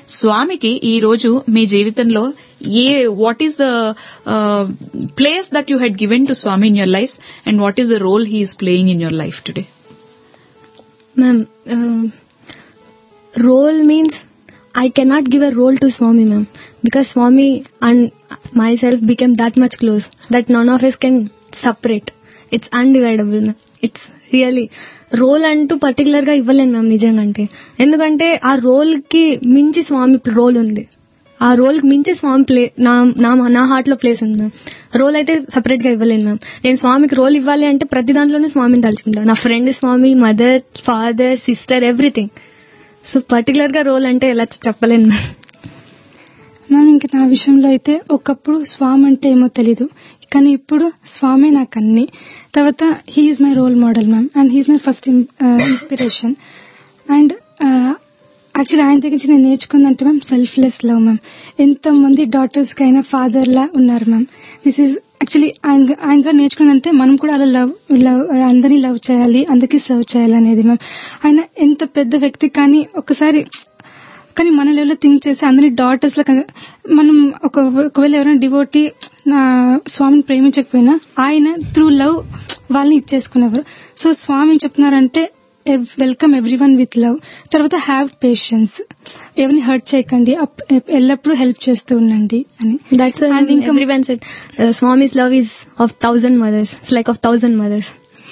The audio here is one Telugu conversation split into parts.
స్వామికి ఈ రోజు మీ జీవితంలో ఏ what is the place that you had given to Swami in your life and what is the role he's playing in your life today Ma'am, uh, role means I cannot give a role to Swami, ma'am, because Swami and myself became that much close that none of us can separate. It's undividable, ma'am. It's really role అంటూ పర్టికులర్ గా ఇవ్వలేను మ్యామ్ నిజంగా అంటే ఎందుకంటే ఆ రోల్ కి మించి స్వామి రోల్ ఉంది ఆ రోల్ కి మించి స్వామి ప్లే నా నా నా హార్ట్ లో ప్లేస్ ఉంది మ్యామ్ రోల్ అయితే సపరేట్ గా ఇవ్వలేను మ్యామ్ నేను స్వామికి రోల్ ఇవ్వాలి అంటే ప్రతి దాంట్లోనే స్వామిని తలుచుకుంటాను నా friend Swami mother father sister everything so particular గా రోల్ అంటే ఎలా చెప్పలేను మ్యామ్ మ్యామ్ ఇంకా నా విషయంలో అయితే ఒకప్పుడు స్వామి అంటే ఏమో తెలీదు కానీ ఇప్పుడు స్వామి నాకు అన్ని తర్వాత he's my role model ma'am and he's my first inspiration and actually ఆయన దగ్గర నుంచి నేను నేర్చుకుందంటే మ్యామ్ సెల్ఫ్లెస్ లవ్ మ్యామ్ ఎంతమంది డాటర్స్ కి అయినా ఫాదర్ లా ఉన్నారు మ్యామ్ దిస్ ఈజ్ యాక్చువల్లీ ఆయన ఆయన ద్వారా నేర్చుకుందంటే మనం కూడా అలా లవ్ లవ్ అందరినీ లవ్ చేయాలి అందరికీ సర్వ్ చేయాలి అనేది మ్యామ్ ఆయన ఎంత పెద్ద వ్యక్తి కానీ ఒకసారి కానీ మన లెవెల్లో థింక్ చేసి అందరి డాటర్స్ లా కన్- మనం ఒక ఒకవేళ ఎవరైనా డివోటీ నా స్వామిని ప్రేమించకపోయినా ఆయన త్రూ లవ్ వాళ్ళని ఇచ్చేసుకునేవారు సో స్వామి ఏం చెప్తున్నారంటే welcome everyone with love తర్వాత హ్యావ్ పేషెన్స్ ఎవరిని హర్ట్ చేయకండి అప్- ఎల్లప్పుడూ హెల్ప్ చేస్తూ ఉండండి అని దట్స్ And ఇంకా- everyone set Swami's love is of thousand mothers it's like of thousand mothers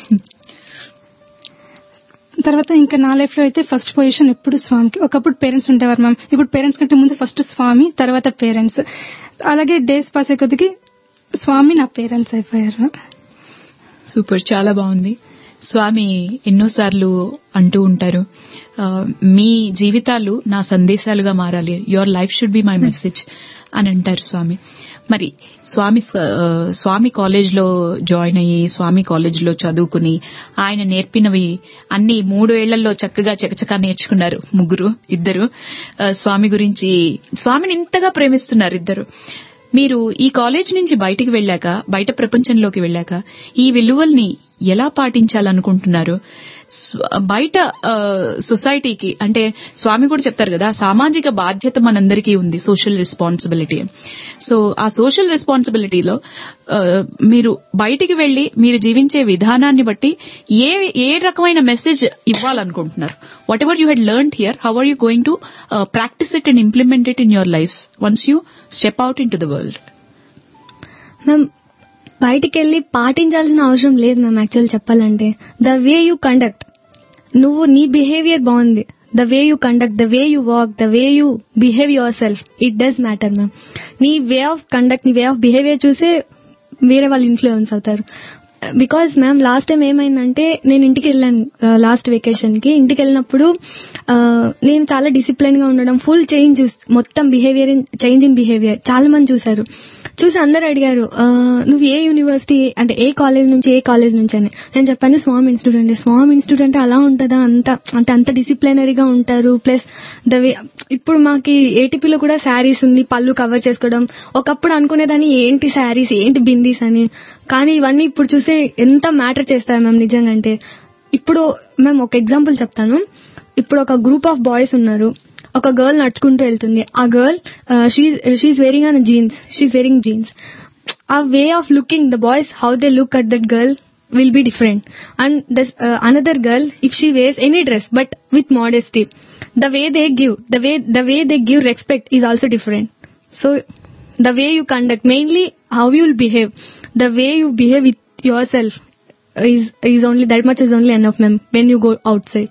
తర్వాత ఇంకా నా లైఫ్ లో అయితే ఫస్ట్ పొజిషన్ ఎప్పుడు స్వామికి ఒకప్పుడు పేరెంట్స్ ఉండేవారు మ్యామ్ ఇప్పుడు పేరెంట్స్ కంటే ముందు ఫస్ట్ స్వామి తర్వాత పేరెంట్స్ అలాగే డేస్ పాస్ అయ్యే కొద్దికి స్వామి నా పేరెంట్స్ అయిపోయారు మ్యామ్ సూపర్ చాలా బాగుంది స్వామి ఎన్నోసార్లు అంటూ ఉంటారు ఆ, మీ జీవితాలు నా సందేశాలుగా మారాలి your life should be my message అని అంటారు స్వామి మరి స్వామి స- ఆ, స్వామి కాలేజ్ లో జాయిన్ అయ్యి స్వామి కాలేజ్ లో చదువుకుని ఆయన నేర్పినవి అన్ని మూడు ఏళ్లలో చక్కగా చకచకా నేర్చుకున్నారు ముగ్గురు ఇద్దరు ఆ, స్వామి గురించి స్వామిని ఇంతగా ప్రేమిస్తున్నారు ఇద్దరు మీరు ఈ కాలేజ్ నుంచి బయటికి వెళ్ళాక బయట ప్రపంచంలోకి వెళ్ళాక ఈ విలువల్ని ఎలా పాటించాలనుకుంటున్నారు స్వ- బయట ఆ, సొసైటీకి అంటే స్వామి కూడా చెప్తారు కదా సామాజిక బాధ్యత మనందరికీ ఉంది సోషల్ రెస్పాన్సిబిలిటీ సో ఆ సోషల్ రెస్పాన్సిబిలిటీలో ఆ, మీరు బయటికి వెళ్లి మీరు జీవించే విధానాన్ని బట్టి ఏ ఏ రకమైన మెసేజ్ ఇవ్వాలనుకుంటున్నారు whatever you had learn here how are you going to practise it and implement it in your life once you step out into the world ma'am బయటికి వెళ్ళి పాటించాల్సిన అవసరం లేదు మ్యామ్ యాక్చువల్ చెప్పాలంటే ద వే యూ కండక్ట్ నువ్వు నీ బిహేవియర్ బాగుంది the way you conduct the way you walk the way you behave yourself it does matter ma'am నీ వే ఆఫ్ కండక్ట్ నీ వే ఆఫ్ బిహేవియర్ చూసే వేరే వాళ్ళు ఇన్ఫ్లుయెన్స్ అవుతారు బికాస్ మ్యామ్ లాస్ట్ టైం ఏమైందంటే నేను ఇంటికి వెళ్ళాను లాస్ట్ వెకేషన్ కి ఇంటికి వెళ్ళినప్పుడు ఆ, నేను చాలా డిసిప్లిన్ గా ఉండడం ఫుల్ చేంజ్ మొత్తం బిహేవియర్ చేంజ్ ఇన్ బిహేవియర్ చాలా మంది చూసారు చూసి అందరు అడిగారు ఆ, నువ్వు ఏ యూనివర్సిటీ అంటే ఏ కాలేజ్ నుంచి ఏ కాలేజ్ నుంచి అని నేను చెప్పాను స్వామి ఇన్స్టిట్యూట్ అంటే స్వామి ఇన్స్టిట్యూట్ అంటే అలా ఉంటుందా అంత అంటే అంత డిసిప్లినరీగా ఉంటారు ప్లస్ ద వే ఇప్పుడు మాకి ఏటీపీలో కూడా శారీస్ ఉంది పళ్ళు కవర్ చేసుకోవడం ఒకప్పుడు అనుకునేదాన్ని ఏంటి శారీస్ ఏంటి బిందీస్ అని కానీ ఇవన్నీ ఇప్పుడు చూస్తే ఎంత మ్యాటర్ చేస్తాయి మ్యామ్ నిజంగా అంటే ఇప్పుడు మేము ఒక ఎగ్జాంపుల్ చెప్తాను ఇప్పుడు ఒక గ్రూప్ ఆఫ్ బాయ్స్ ఉన్నారు ఒక గర్ల్ నడుచుకుంటూ వెళ్తుంది ఆ girl she's wearing an jeans she's wearing jeans ఆ way of looking the boys how they look at that girl will be different and this uh, another girl if she wears any dress but with modesty the way they give the way the way they give respect is also different so the way you conduct mainly how you will behave the way you behave with yourself is is only that much is only enough ma'am when you go outside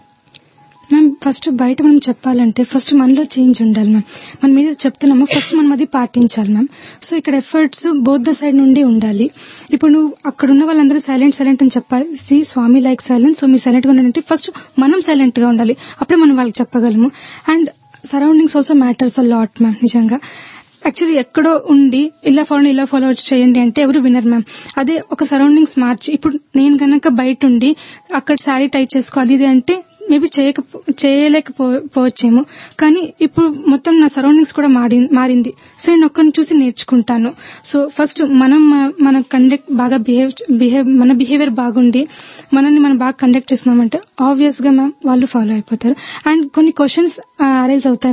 ma'am first బయట మనం చెప్పాలంటే ఫస్ట్ మనలో చేంజ్ ఉండాలి మ్యామ్ మనం ఏదైతే చెప్తున్నామో ఫస్ట్ మనం అది పాటించాలి మ్యామ్ సో ఇక్కడ ఎఫర్ట్స్ బోత్ ద సైడ్ నుండి ఉండాలి ఇప్పుడు నువ్వు అక్కడ ఉన్న వాళ్ళందరూ సైలెంట్ సైలెంట్ అని చెప్పాలి స్వామి లైక్ సైలెంట్ సో మీరు సైలెంట్ గా ఉండాలంటే ఫస్ట్ మనం సైలెంట్ గా ఉండాలి అప్పుడే మనం వాళ్ళకి చెప్పగలము and surroundings also matters a lot ma'am నిజంగా యాక్చువల్లీ ఎక్కడో ఉండి ఇలా ఫాలో ఇలా ఫాలో చేయండి అంటే ఎవరు వినరు మ్యామ్ అదే ఒక సరౌండింగ్స్ మార్చి ఇప్పుడు నేను గనక బయట ఉండి అక్కడ శారీ టై చేసుకో అది ఇది అంటే మేబీ చేయకపో చేయలేకపోవచ్చేమో కానీ ఇప్పుడు మొత్తం నా సరౌండింగ్స్ కూడా మారి మారింది సో నేను ఒక్కరిని చూసి నేర్చుకుంటాను సో ఫస్ట్ మనం మ- మన కండక్ట్ బాగా బిహేవ్ బిహేవ్ మన బిహేవియర్ బాగుండి మనల్ని మనం బాగా కండక్ట్ చేస్తున్నామంటే ఆబ్వియస్ గా మ్యామ్ వాళ్ళు ఫాలో అయిపోతారు అండ్ కొన్ని క్వశ్చన్స్ అరైజ్ అవుతాయి